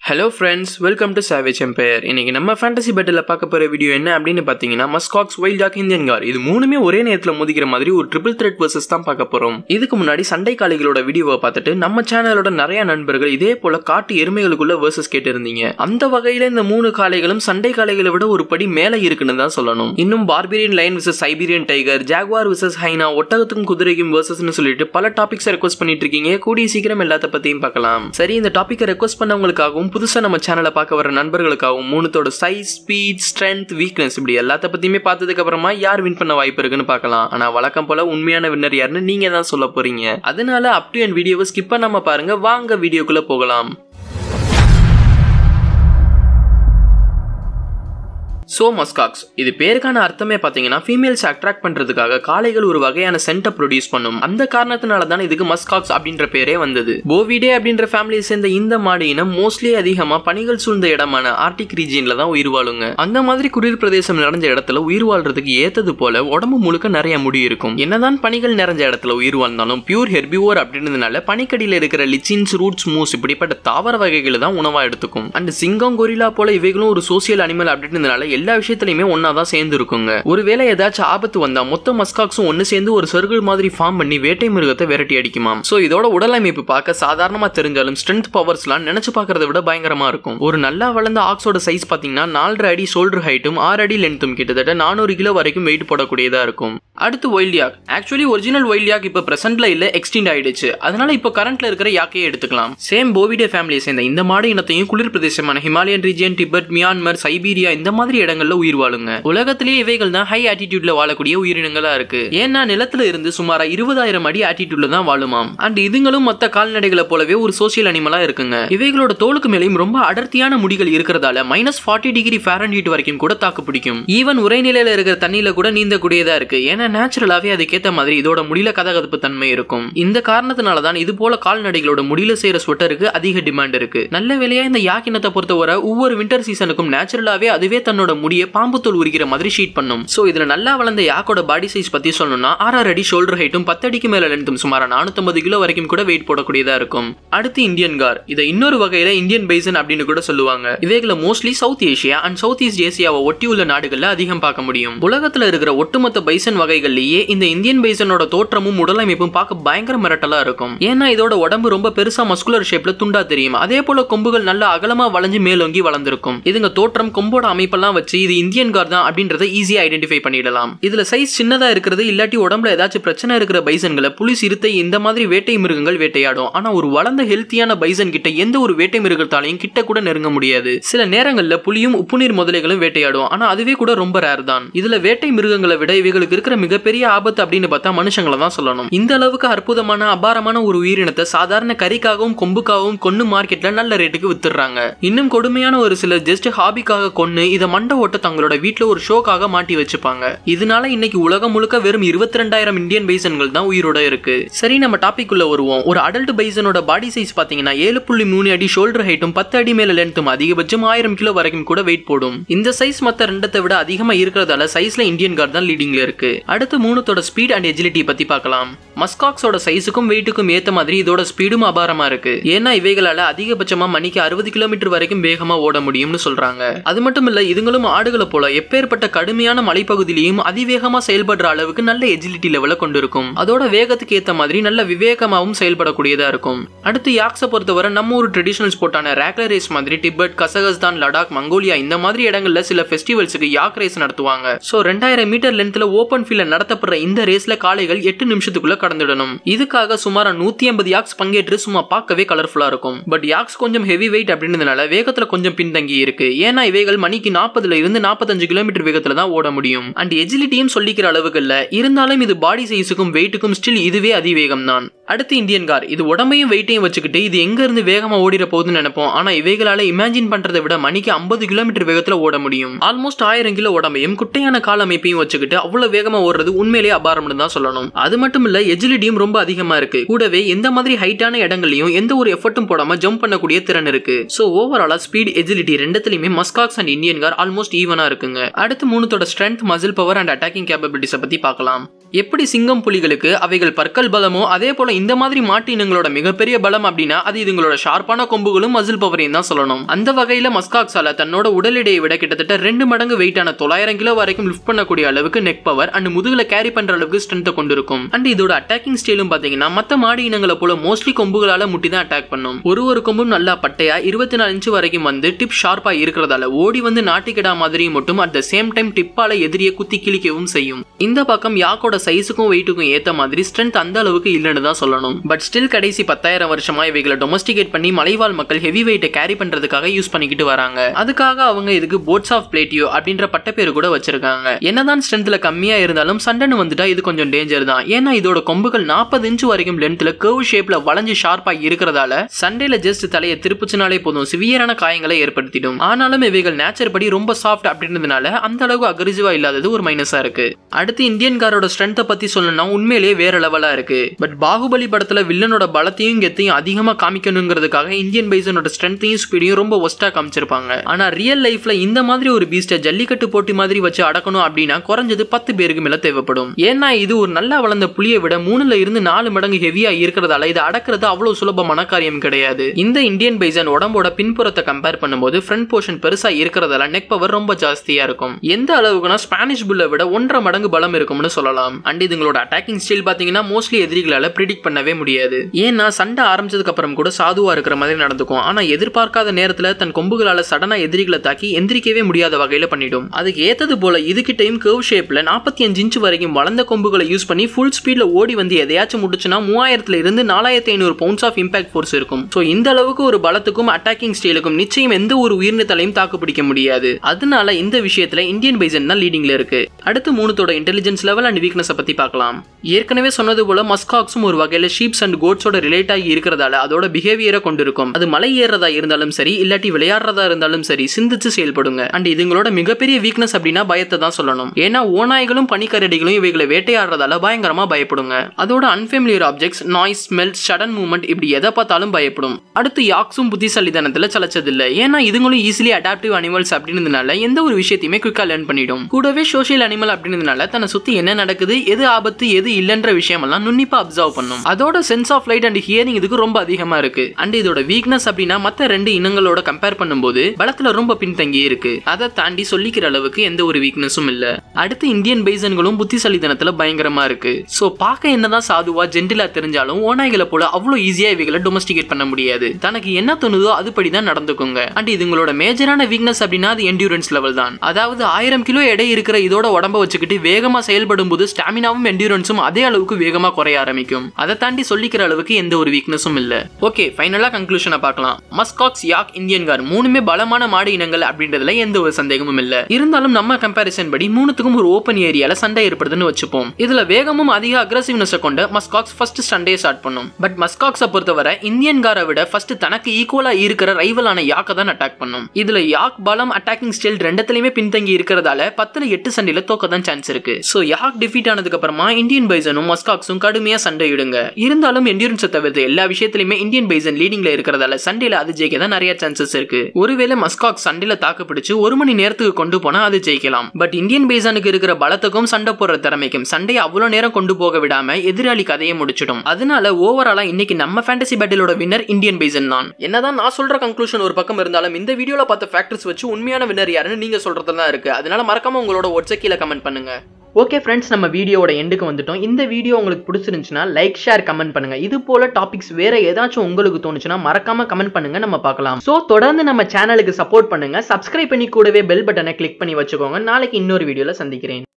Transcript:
hello friends welcome to savage empire இன்னைக்கு நம்ம fantasy battle பார்க்க போகிற வீடியோ என்ன அப்படின்னு பார்த்தீங்கன்னா muskox wild dog Indian gaur இது மூணுமே ஒரே நேரத்தில் மோதிக்கிற மாதிரி ஒரு ட்ரிபிள் த்ரெட் வர்சஸ் தான் பார்க்க போகிறோம் இதுக்கு முன்னாடி சண்டை காளைகளோட வீடியோவை பார்த்துட்டு நம்ம சேனலோட நிறைய நண்பர்கள் இதே போல காட்டு எருமைகளுக்குள்ள வர்சஸ் கேட்டிருந்தீங்க அந்த வகையில் இந்த மூணு காளைகளும் சண்டை காளைகளை விட ஒரு படி மேலே இருக்குன்னு தான் சொல்லணும் இன்னும் Barbary lion versus Siberian tiger jaguar versus hyena ஒட்டகத்துக்கும் குதிரைக்கும் வர்சஸ்னு சொல்லிட்டு பல டாபிக்ஸை ரெக்வஸ்ட் பண்ணிட்டு இருக்கீங்க கூடிய சீக்கிரம் எல்லாத்த பத்தியும் பார்க்கலாம் சரி இந்த டாப்பிக்கை ரெக்வஸ்ட் பண்ணவங்களுக்காகவும் புதுசாக நம்ம சேனலை பார்க்க வர நண்பர்களுக்காகவும் மூணுத்தோட சைஸ் ஸ்பீட் ஸ்ட்ரென்த் வீக்னஸ் இப்படி எல்லாத்த பற்றியுமே பார்த்ததுக்கு அப்புறமா யார் வின் பண்ண வாய்ப்பு இருக்குன்னு பார்க்கலாம் ஆனால் வழக்கம் போல உண்மையான வின்னர் யாருன்னு நீங்கள் தான் சொல்ல போறீங்க அதனால அப் டு என் வீடியோவை ஸ்கிப் பண்ணாம பாருங்க வாங்க வீடியோக்குள்ள போகலாம் சோ மஸ்காக்ஸ் இது பேருக்கான அர்த்தமே பார்த்தீங்கன்னா ஃபீமேல்ஸ் அட்ராக்ட் பண்ணுறதுக்காக காளைகள் ஒரு வகையான சென்ட்டை ப்ரொடியூஸ் பண்ணும் அந்த காரணத்தினால தான் இதுக்கு மஸ்காக்ஸ் அப்படின்ற பேரே வந்தது போவிடே அப்படின்ற ஃபேமிலியை சேர்ந்த இந்த மாடு இனம் மோஸ்ட்லி அதிகமாக பனிகள் சூழ்ந்த இடமான ஆர்டிக் ரீஜியன்ல தான் உயிர் வாழுங்க அந்த மாதிரி குளிர் பிரதேசம் நிறைஞ்ச இடத்துல உயிர் வாழ்றதுக்கு ஏத்தது போல உடம்பு முழுக்க நிறைய முடி இருக்கும் என்னதான் பனிகள் நிறைஞ்ச இடத்துல உயிர் வாழ்ந்தாலும் பியூர் ஹெர்பிவோர் அப்படின்றதுனால பனிக்கடியில் இருக்கிற லிச்சின்ஸ் ரூட்ஸ் மூஸ் இப்படிப்பட்ட தாவர வகைகளை தான் உணவா எடுத்துக்கும் அண்ட் சிங்கம் கொரிலா போல இவைகளும் ஒரு சோசியல் அனிமல் அப்படின்றதுனால எல்லா விஷயத்துலயுமே ஒன்னா தான் சேர்ந்து இருக்குங்க ஒருவேளை ஏதாச்சும் ஆபத்து வந்தா மொத்த மஸ்காக்ஸும் ஒன்னு சேர்ந்து ஒரு சர்க்கிள் மாதிரி ஃபார்ம் பண்ணி வேட்டை மிருகத்தை விரட்டி அடிக்குமாம் சோ இதோட உடலமைப்பு பார்க்க சாதாரணமா தெரிஞ்சாலும் ஸ்ட்ரென்த் பவர்ஸ்லாம் நினைச்சு பார்க்கறத விட பயங்கரமா இருக்கும் ஒரு நல்லா வளர்ந்த ஆக்ஸோட சைஸ் பாத்தீங்கன்னா நாலரை அடி ஷோல்டர் ஹைட்டும் ஆறு அடி லென்த்தும் கிட்டத்தட்ட நானூறு கிலோ வரைக்கும் வெயிட் போடக்கூடியதா இருக்கும் அடுத்து wild yak actually original wild yak இப்போ பிரசன்ட்ல இல்ல எக்ஸ்டெண்ட் ஆயிடுச்சு அதனால இப்போ கரண்ட்ல இருக்கிற யாக்கையே எடுத்துக்கலாம் சேம் போவிடே ஃபேமிலியை சேர்ந்த இந்த மாடு இனத்தையும் குளிர் பிரதேசமான Himalayan region Tibet Myanmar Siberia இந்த மாதிரி இடங்கள்ல உயிர் வாழுங்க உலகத்திலேயே இவைகள் தான் ஹை ஆட்டிடியூட்ல வாழக்கூடிய உயிரினங்களா இருக்கு ஏன்னா நிலத்துல இருந்து சுமாரா இருபதாயிரம் அடி ஆட்டிடியூட்ல தான் வாழுமாம் அண்ட் இதுங்களும் மத்த கால்நடைகளை போலவே ஒரு சோசியல் அனிமலா இருக்குங்க இவைகளோட தோலுக்கு மேலேயும் ரொம்ப அடர்த்தியான முடிகள் இருக்கிறதால மைனஸ் ஃபார்ட்டி டிகிரி ஃபேரன்ஹீட் வரைக்கும் கூட தாக்கு பிடிக்கும் ஈவன் உரைநிலையில இருக்கிற தண்ணியில கூட நீந்தக்கூடியதா இருக்கு ஏன்னா நேச்சுரலாவே அதுக்கேத்த மாதிரி இதோட முடியில கதகதப்பு தன்மை இருக்கும் இந்த காரணத்தினால தான் இது போல கால்நடைகளோட முடியில செய்யற ஸ்வெட்டருக்கு அதிக டிமாண்ட் இருக்கு நல்ல வேலையா இந்த யாக்கினத்தை பொறுத்தவரை ஒவ்வொரு வின்டர் சீசனுக்கும் நேச்சுரலாவே அதுவே தன்னோட முடியை பாம்பு தோல் உரிக்கிற மாதிரி ஷீட் பண்ணும் சோ இதுல நல்லா வளர்ந்த யாக்கோட பாடி சைஸ் பத்தி சொல்லணும்னா ஆறாறு அடி ஷோல்டர் ஹைட்டும் பத்து அடிக்கு மேல லென்த்தும் சுமார் நானூத்தம்பது கிலோ வரைக்கும் கூட வெயிட் போடக்கூடியதா இருக்கும் அடுத்து இந்தியன் கார் இதை இன்னொரு வகையில இந்தியன் பைசன் அப்படின்னு கூட சொல்லுவாங்க இவைகளை mostly South Asia and South East ஏசியாவை ஒட்டி உள்ள நாடுகள்ல அதிகம் பார்க்க முடியும் உலகத்துல இருக்கிற ஒட்டுமொத்த பைசன் வகைகள்லயே இந்த இந்தியன் பைசனோட தோற்றமும் உடலமைப்பும் பார்க்க பயங்கர மிரட்டலா இருக்கும் ஏன்னா இதோட உடம்பு ரொம்ப பெருசா மஸ்குலர் ஷேப்ல துண்டா தெரியும் அதே போல கொம்புகள் நல்லா அகலமா வளைஞ்சு மேலோங்கி வளர்ந்திருக்கும் இதுங்க தோற்றம் கொம்போட அமைப்பெல்லாம் வச்சு இது இந்தியன் கார் தான் அப்படின்றத ஈஸியா ஐடென்டிஃபை பண்ணிடலாம் இதுல சைஸ் சின்னதா இருக்கிறது இல்லாட்டி உடம்புல ஏதாச்சும் பிரச்சனை இருக்கிற பைசன்களை புலி சிறுத்தை இந்த மாதிரி வேட்டை மிருகங்கள் வேட்டையாடும் ஆனா ஒரு வளர்ந்த ஹெல்த்தியான பைசன் கிட்ட எந்த ஒரு வேட்டை மிருகத்தாலையும் கிட்ட கூட நெருங்க முடியாது சில நேரங்கள்ல புலியும் உப்புநீர் முதலைகளும் வேட்டையாடும் ஆனா அதுவே கூட ரொம்ப ரேர் தான் இதுல வேட்டை மிருகங்களை விட இவைகளுக்கு இருக்கிற மிகப்பெரிய ஆபத்து அப்படின்னு பார்த்தா மனுஷங்களை தான் சொல்லணும் இந்த அளவுக்கு அற்புதமான அபாரமான ஒரு உயிரினத்தை சாதாரண கறிக்காகவும் கொம்புக்காகவும் கொன்னு மார்க்கெட்ல நல்ல ரேட்டுக்கு வித்துடுறாங்க இன்னும் கொடுமையான ஒரு சிலர் ஜஸ்ட் ஹாபிக்காக கொன்னு இதை மண்டை ஓட்ட தங்களோட வீட்டுல ஒரு ஷோக்காக மாட்டி வச்சுப்பாங்க இதனால இன்னைக்கு உலகம் முழுக்க வெறும் இருபத்தி ரெண்டாயிரம் இந்தியன் பைசன்கள் தான் உயிரோட இருக்கு சரி நம்ம டாபிக் உள்ள வருவோம் ஒரு அடல்ட் பைசனோட பாடி சைஸ் பாத்தீங்கன்னா ஏழு புள்ளி மூணு அடி ஷோல்டர் ஹைட்டும் பத்து அடி மேல லென்த்தும் அதிகபட்சம் ஆயிரம் கிலோ வரைக்கும் கூட வெயிட் போடும் இந்த சைஸ் மத்த ரெண்டத்தை விட அதிகமா இருக்கிறதால சைஸ்ல இந்தியன் கார் தான் லீடிங்ல இருக்கு அடுத்து மூணுத்தோட ஸ்பீட் அண்ட் எஜிலிட்டி பத்தி பார்க்கலாம் மஸ்காக்ஸோட சைஸுக்கும் வெயிட்டுக்கும் ஏத்த மாதிரி இதோட ஸ்பீடும் அபாரமா இருக்கு ஏன்னா இவைகளால அதிகபட்சமா மணிக்கு அறுபது கிலோமீட்டர் வரைக்கும் வேகமா ஓட முடியும்னு சொல்றாங்க அது மட்டும் இல்ல இதுங்களும் ஆடுகளை போல எப்பேற்பட்ட கடுமையான மலைப்பகுதியிலையும் அதிவேகமா செயல்படுற அளவுக்கு நல்ல எஜிலிட்டி லெவல கொண்டிருக்கும் அதோட வேகத்துக்கு ஏத்த மாதிரி நல்ல விவேகமாவும் செயல்படக்கூடியதா இருக்கும் அடுத்து யாக்ஸை பொறுத்தவரை நம்ம ஒரு ட்ரெடிஷனல் ஸ்போர்ட்டான ரேக்லர் ரேஸ் மாதிரி டிபெட் கசகஸ்தான் லடாக் மங்கோலியா இந்த மாதிரி இடங்கள்ல சில ஃபெஸ்டிவல்ஸுக்கு யாக் ரேஸ் நடத்துவாங்க சோ ரெண்டாயிரம் மீட்டர் லென்த்ல ஓபன் ஃபீல்ட்ல நடத்தப்படுற இந்த ரேஸ்ல காளைகள் எட்டு நிமிஷத்துக்குள்ள கடந்துடணும் இதுக்காக சுமார் நூத்தி ஐம்பது யாக்ஸ் பங்கேற்று சும்மா பார்க்கவே கலர்ஃபுல்லா இருக்கும் பட் யாக்ஸ் கொஞ்சம் ஹெவி வெயிட் அப்படின்றதுனால வேகத்துல கொஞ்சம் பின்தங்கி இருக்கு ஏன்னா இவைகள் மணிக்கு நாற்பதுல இருந்து நாற்பத்தஞ்சு கிலோமீட்டர் வேகத்துல தான் ஓட முடியும் அண்ட் எஜிலிட்டியும் சொல்லிக்கிற அளவுக்கு இல்ல இருந்தாலும் இது பாடி சைஸுக்கும் வெயிட்டுக்கும் ஸ்டில் இதுவே அதிவேகம் தான் அடுத்து இந்தியன் கார் இது உடம்பையும் வெயிட்டையும் வச்சுக்கிட்டு இது எங்க இருந்து வேகமா ஓடிற போகுதுன்னு நினைப்போம் ஆனா இவைகளால இமேஜின் பண்றதை விட மணிக்கு ஐம்பது கிலோமீட்டர் வேகத்துல ஓட முடியும் ஆல்மோஸ்ட் ஆயிரம் கிலோ உடம்பையும் குட்டையான கால அமைப்பையும் வச்சுக்கிட்டு அவ்வளவு வேகமா ஓடுறது உண்மையிலேயே அபாரம்னு தான் சொல்லணும் அது மட்டும் இல்ல எஜிலிட்டியும் ரொம்ப அதிகமா இருக்கு கூடவே எந்த மாதிரி ஹைட்டான இடங்களையும் எந்த ஒரு எஃபர்ட்டும் போடாம ஜம்ப் பண்ணக்கூடிய திறன் இருக்கு சோ ஓவராலா ஸ்பீட் எஜிலிட்டி ரெண்டுத்துலயுமே muskox and Indian gaur almost ஈவனா இருக்குங்க அடுத்து மூணுத்தோட strength muscle power and attacking கேப்பபிலிட்டிஸை பத்தி பார்க்கலாம் எப்படி சிங்கம் புலிகளுக்கு அவைகள் பற்கள் பலமோ அதே போல இந்த மாதிரி மாட்டு இனங்களோட மிகப்பெரிய பலம் அப்படின்னா அது இதுங்களோட ஷார்ப்பான கொம்புகளும் மசில் பவரையும் தான் சொல்லணும் அந்த வகையில மஸ்காக்ஸால தன்னோட உடல் எடையை விட கிட்டத்தட்ட ரெண்டு மடங்கு வெயிட்டான தொள்ளாயிரம் கிலோ வரைக்கும் லிஃப்ட் பண்ணக்கூடிய அளவுக்கு நெக் பவர் அண்ட் முதுகுல கேரி பண்ற அளவுக்கு ஸ்ட்ரென்த்தை கொண்டிருக்கும் அண்ட் இதோட அட்டாக்கிங் ஸ்டைலும் பாத்தீங்கன்னா மத்த மாடு இனங்களை போல மோஸ்ட்லி கொம்புகளால முட்டி தான் அட்டாக் பண்ணும் ஒரு ஒரு கொம்பும் நல்லா பட்டையா இருபத்தி நாலு இன்ச்சு வரைக்கும் வந்து டிப் ஷார்ப்பா இருக்கிறதால ஓடி வந்து நாட்டிக்கிடா மாதிரி மட்டும் அட் த சேம் டைம் டிப்பால எதிரியை குத்தி கிழிக்கவும் செய்யும் இந்த பக்கம் யாக்கோட சைஸுக்கும் வெயிட்டுக்கும் ஏத்த மாதிரி ஸ்ட்ரென்த் அந்த அளவுக்கு இல்லைன்னு தான் சொல்லணும் பட் ஸ்டில் கடைசி பத்தாயிரம் வருஷமா இவைகளை டொமஸ்டிகேட் பண்ணி மலைவாழ் மக்கள் ஹெவி வெயிட்டை கேரி பண்றதுக்காக யூஸ் பண்ணிக்கிட்டு வராங்க அதுக்காக அவங்க இதுக்கு போட்ஸ் ஆஃப் பிளேட்டியோ அப்படின்ற பட்டப்பேரு கூட வச்சிருக்காங்க என்னதான் ஸ்ட்ரென்த்ல கம்மியா இருந்தாலும் சண்டைன்னு வந்துட்டா இது கொஞ்சம் டேஞ்சர் தான் ஏன்னா இதோட கொம்புகள் நாற்பது இன்ச் வரைக்கும் லென்த்ல கர்வ் ஷேப்ல வளைஞ்சு ஷார்ப்பா இருக்கிறதால சண்டையில ஜஸ்ட் தலையை திருப்புச்சுனாலே போதும் சிவியரான காயங்களை ஏற்படுத்திடும் ஆனாலும் இவைகள் நேச்சர் படி ரொம்ப சாஃப்ட் அப்படின்றதுனால அந்த அளவுக்கு அக்ரெசிவா இல்லாதது ஒரு மைனஸா இருக்கு அடுத்து இந்தியன்காரோட ஸ்ட்ரென்த்தை பத்தி சொல்லணும்னா உண்மையிலேயே வேற லெவலா இருக்கு பட் பாகுபலி படத்துல வில்லனோட பலத்தையும் கெத்தையும் அதிகமா காமிக்கணுங்கிறதுக்காக இந்தியன் பைசனோட ஸ்ட்ரென்த்தையும் ஸ்பீடையும் ரொம்ப ஒஸ்டா காமிச்சிருப்பாங்க ஆனா ரியல் லைஃப்ல இந்த மாதிரி ஒரு பீஸ்ட ஜல்லிக்கட்டு போட்டி மாதிரி வச்சு அடக்கணும் அப்படின்னா குறைஞ்சது பத்து பேருக்கு மேல தேவைப்படும் ஏன்னா இது ஒரு நல்லா வளர்ந்த புலியை விட மூணுல இருந்து நாலு மடங்கு ஹெவியா இருக்கிறதால இதை அடக்கிறது அவ்வளவு சுலபமான காரியம் கிடையாது இந்த இந்தியன் பைசன் உடம்போட பின்புறத்தை கம்பேர் பண்ணும்போது ஃப்ரண்ட் போர்ஷன் பெருசா இருக்கிறதால நெக் பவர் ரொம்ப ஜாஸ்தியா இருக்கும் எந்த அளவுக்குனா ஸ்பானிஷ் புல்லை விட ஒன்றரை மடங்கு பலம் இருக்கும்னு சொல்லலாம் அண்ட் இதுங்களோட அட்டாக்கிங் ஸ்டைல் பாத்தீங்கன்னா மோஸ்ட்லி எதிரிகளால ப்ரிடிக்ட் பண்ணவே முடியாது ஏன்னா சண்டை ஆரம்பிச்சதுக்கு அப்புறம் கூட சாதுவா இருக்கிற மாதிரி நடந்துக்கும் ஆனா எதிர்பார்க்காத நேரத்துல தன் கொம்புகளால சடனா எதிரிகளை தாக்கி எந்திரிக்கவே முடியாத வகையில பண்ணிடும் அதுக்கு ஏத்தது போல இதுகிட்டையும் கர்வ் ஷேப்ல நாற்பத்தி அஞ்சு இன்ச் வரைக்கும் வளர்ந்த கொம்புகளை யூஸ் பண்ணி ஃபுல் ஸ்பீட்ல ஓடி வந்து எதையாச்சும் முடிச்சுன்னா மூவாயிரத்துல இருந்து நாலாயிரத்தி ஐநூறு பவுண்ட்ஸ் ஆஃப் இம்பாக்ட் ஃபோர்ஸ் இருக்கும் ஸோ இந்த அளவுக்கு ஒரு பலத்துக்கும் அட்டாக்கிங் ஸ்டைலுக்கும் நிச்சயம் எந்த ஒரு உயிரினத்தாலையும் தாக்கு பிடிக்க முடியாது அதனால இந்த விஷயத்துல இந்தியன் பைசன் தான் லீடிங்ல இருக்கு அடுத்து மூணுத்தோட இன்டெலிஜென்ஸ் லெவல் அண்ட் வீக்னஸ் பத்தி பார்க்கலாம் ஏற்கனவே சொன்னது போல மஸ்காக்ஸும் ஒரு வகையில ஷீப்ஸ் அண்ட் கோட்ஸோட ரிலேட் ஆகி இருக்கிறதால அதோட பிஹேவியரை கொண்டிருக்கும் அது மலை ஏறதா இருந்தாலும் சரி இல்லாட்டி விளையாடுறதா இருந்தாலும் சரி சிந்திச்சு செயல்படுங்க அண்ட் இதுங்களோட மிகப்பெரிய வீக்னஸ் அப்படின்னா பயத்தை தான் சொல்லணும் ஏன்னா ஓநாய்களும் பனிக்கரடிகளும் இவைகளை வேட்டையாடுறதால பயங்கரமா பயப்படுங்க அதோட unfamiliar objects noise smell sudden movement இப்படி எதை பார்த்தாலும் பயப்படும் அடுத்து யாக்ஸும் புத்திசாலித்தனத்துல சலைச்சதில்லை ஏன்னா இதுங்களும் ஈஸிலி அடாப்டிவ் அனிமல்ஸ் அப்படின்றதுனால எந்த ஒரு விஷயத்தையுமே குயிக்கா லேர்ன் பண்ணிடும் கூடவே சோஷியல் அனிமல் அப்படின்றதுனால தன்னை சுத்தி என்ன நடக்குது எது ஆபத்து எது இல்லைன்ற விஷயமெல்லாம் நுண்ணிப்பா அப்சர்வ் பண்ணும் அதோட sense of light and hearing இதுக்கு ரொம்ப அதிகமா இருக்கு அண்ட் இதோட வீக்னஸ் அப்படின்னா மத்த ரெண்டு இனங்களோட கம்பேர் பண்ணும்போது பலத்துல ரொம்ப பின்தங்கி இருக்கு அதை தாண்டி சொல்லிக்கிற அளவுக்கு எந்த ஒரு வீக்னஸும் இல்ல அடுத்து இந்தியன் பைசன்களும் புத்திசாலித்தனத்துல பயங்கரமா இருக்கு சோ பார்க்க என்னதான் சாதுவா ஜென்டிலா தெரிஞ்சாலும் ஓநாய்களை போல அவ்வளவு ஈஸியா இவைகளை டொமஸ்டிகேட் பண்ண முடியாது தனக்கு என்ன தோணுதோ அதுபடி தான் நடந்துக்குங்க அண்ட் இதுங்களோட மேஜரான வீக்னஸ் அப்படின்னா அது என்டியூரன்ஸ் லெவல் தான் அதாவது ஆயிரம் கிலோ எடை இருக்கிற இதோட உடம்ப வச்சுக்கிட்டு வேகமா செயல்படும் போது ஸ்டாமினாவும் என்டியூரன்ஸும் அதே அளவுக்கு வேகமா குறைய ஆரம்பிக்கும் அதை தாண்டி சொல்லிக்கிற அளவுக்கு எந்த ஒரு வீக்னஸும் இல்ல ஓகே ஃபைனலா கன்க்ளூஷனை பார்க்கலாம் மஸ்காக்ஸ் யாக் இந்தியன் கார் மூணுமே பலமான மாடு இனங்கள் அப்படின்றதுல எந்த ஒரு சந்தேகமும் இல்ல இருந்தாலும் நம்ம கம்பேரிசன் படி மூணுத்துக்கும் ஒரு ஓப்பன் ஏரியால சண்டை ஏற்படுதுன்னு வச்சுப்போம் இதுல வேகமும் அதிக அக்ரசிவ்னஸ் கொண்ட மஸ்காக்ஸ் ஃபர்ஸ்ட் சண்டையை ஸ்டார்ட் பண்ணும் பட் மஸ்காக்ஸை பொறுத்தவரை இந்தியன் காரை விட ஃபர்ஸ்ட் தனக்கு ஈக்குவலா இருக்கிற ரைவலான யாக்கை தான் அட்டாக் பண்ணும் இதுல யாக் பலம் அட்டாக்கிங் ஸ்டைல் ரெண்டத்துலயுமே பின்தங்கி இருக்கிறதால பத்துல எட்டு சண்டையில தோக்க தான் சான்ஸ் இருக்கு சோ யாக் டிஃபீட் ஆனதுக்கு அப்புறமா இந்தியன் பைசனும் மஸ்காக்ஸும் கடுமையா சண்டையிடுங்க இருந்தாலும் என்டியூரன்ஸை தவிர்த்து எல்லா விஷயத்திலுமே இந்தியன் பைசன் லீடிங்ல இருக்கிறதால சண்டையில அது ஜெயிக்க தான் நிறைய சான்சஸ் இருக்கு ஒருவேளை மஸ்காக் சண்டையில தாக்கு பிடிச்சு ஒரு மணி நேரத்துக்கு கொண்டு போனா அது ஜெயிக்கலாம் பட் இந்தியன் பைசனுக்கு இருக்கிற பலத்துக்கும் சண்டை போடுற திறமைக்கும் சண்டையை அவ்வளவு நேரம் கொண்டு போக விடாம எதிராளி கதையை முடிச்சிடும் அதனால ஓவராலா இன்னைக்கு நம்ம ஃபேண்டசி பேட்டிலோட வின்னர் இந்தியன் பைசன் தான் என்னதான் நான் சொல்ற கன்க்ளூஷன் ஒரு பக்கம் இருந்தாலும் இந்த வீடியோல பார்த்த ஃபேக்டர்ஸ் வச்சு உண்மையான வின்னர் யாருன்னு நீங்க சொல்றது தான் இருக்கு அதனால மறக்காம உங்களோட ஒட்ஸை கீழே கமெண்ட் பண்ணுங்க ஓகே ஃப்ரெண்ட்ஸ் நம்ம வீடியோவோட எண்டுக்கு வந்துட்டோம் இந்த வீடியோ உங்களுக்கு பிடிச்சிருந்துச்சுன்னா லைக் ஷேர் கமெண்ட் பண்ணுங்க இது போல டாபிக்ஸ் வேற ஏதாச்சும் உங்களுக்கு தோணுச்சுன்னா மறக்காம கமெண்ட் பண்ணுங்க நம்ம பார்க்கலாம் ஸோ தொடர்ந்து நம்ம சேனலுக்கு சப்போர்ட் பண்ணுங்க சப்ஸ்கிரைப் பண்ணி கூடவே பெல் பட்டனை கிளிக் பண்ணி வச்சுக்கோங்க நாளைக்கு இன்னொரு வீடியோல சந்திக்கிறேன்